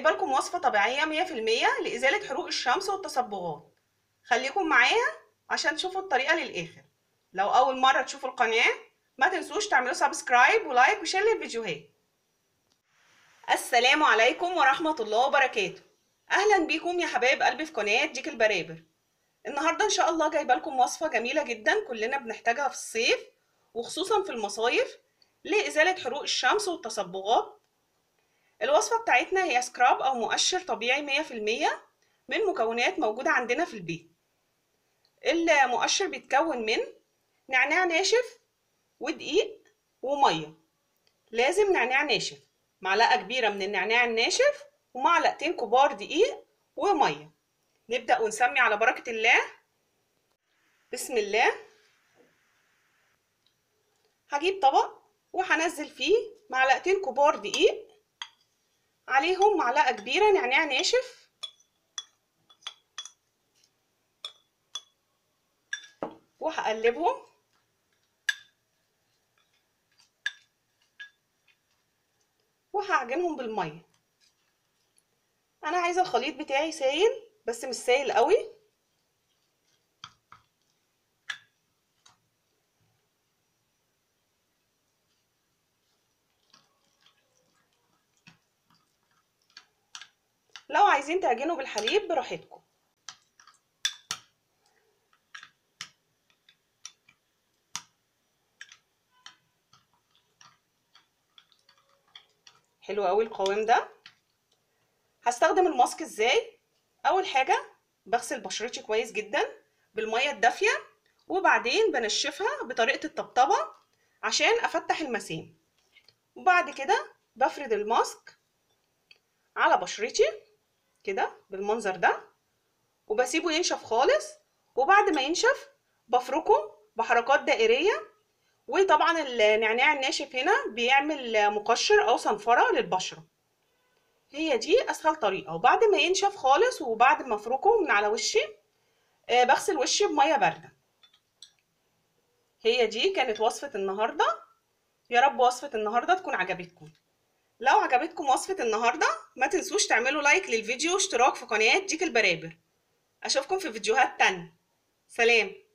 جايبه لكم وصفه طبيعيه 100% لازاله حروق الشمس والتصبغات خليكم معايا عشان تشوفوا الطريقه للاخر لو اول مره تشوفوا القناه ما تنسوش تعملوا سبسكرايب ولايك وشير للفيديوهات السلام عليكم ورحمه الله وبركاته اهلا بيكم يا حبايب قلبي في قناه ديك البرابر النهارده ان شاء الله جايبه لكم وصفه جميله جدا كلنا بنحتاجها في الصيف وخصوصا في المصايف لازاله حروق الشمس والتصبغات الوصفه بتاعتنا هي سكراب او مؤشر طبيعي 100% من مكونات موجوده عندنا في البيت المؤشر بيتكون من نعناع ناشف ودقيق وميه لازم نعناع ناشف معلقه كبيره من النعناع الناشف ومعلقتين كبار دقيق وميه نبدا ونسمي على بركه الله بسم الله هجيب طبق وهنزل فيه معلقتين كبار دقيق عليهم معلقه كبيره نعناع ناشف وهقلبهم وهعجنهم بالميه انا عايزه الخليط بتاعي سايل بس مش سايل قوي لو عايزين تعجنوا بالحليب براحتكم حلو قوي القوام ده هستخدم الماسك ازاي اول حاجه بغسل بشرتي كويس جدا بالميه الدافيه وبعدين بنشفها بطريقه الطبطبه عشان افتح المسام وبعد كده بفرد الماسك على بشرتي كده بالمنظر ده وبسيبه ينشف خالص وبعد ما ينشف بفركه بحركات دائريه وطبعا النعناع الناشف هنا بيعمل مقشر او صنفره للبشره هي دي اسهل طريقه وبعد ما ينشف خالص وبعد ما افركه من على وشي آه بغسل وشي بميه بارده هي دي كانت وصفه النهارده يا رب وصفه النهارده تكون عجبتكم لو عجبتكم وصفه النهارده ما تنسوش تعملوا لايك للفيديو واشتراك في قناه ديك البرابر اشوفكم في فيديوهات تانية سلام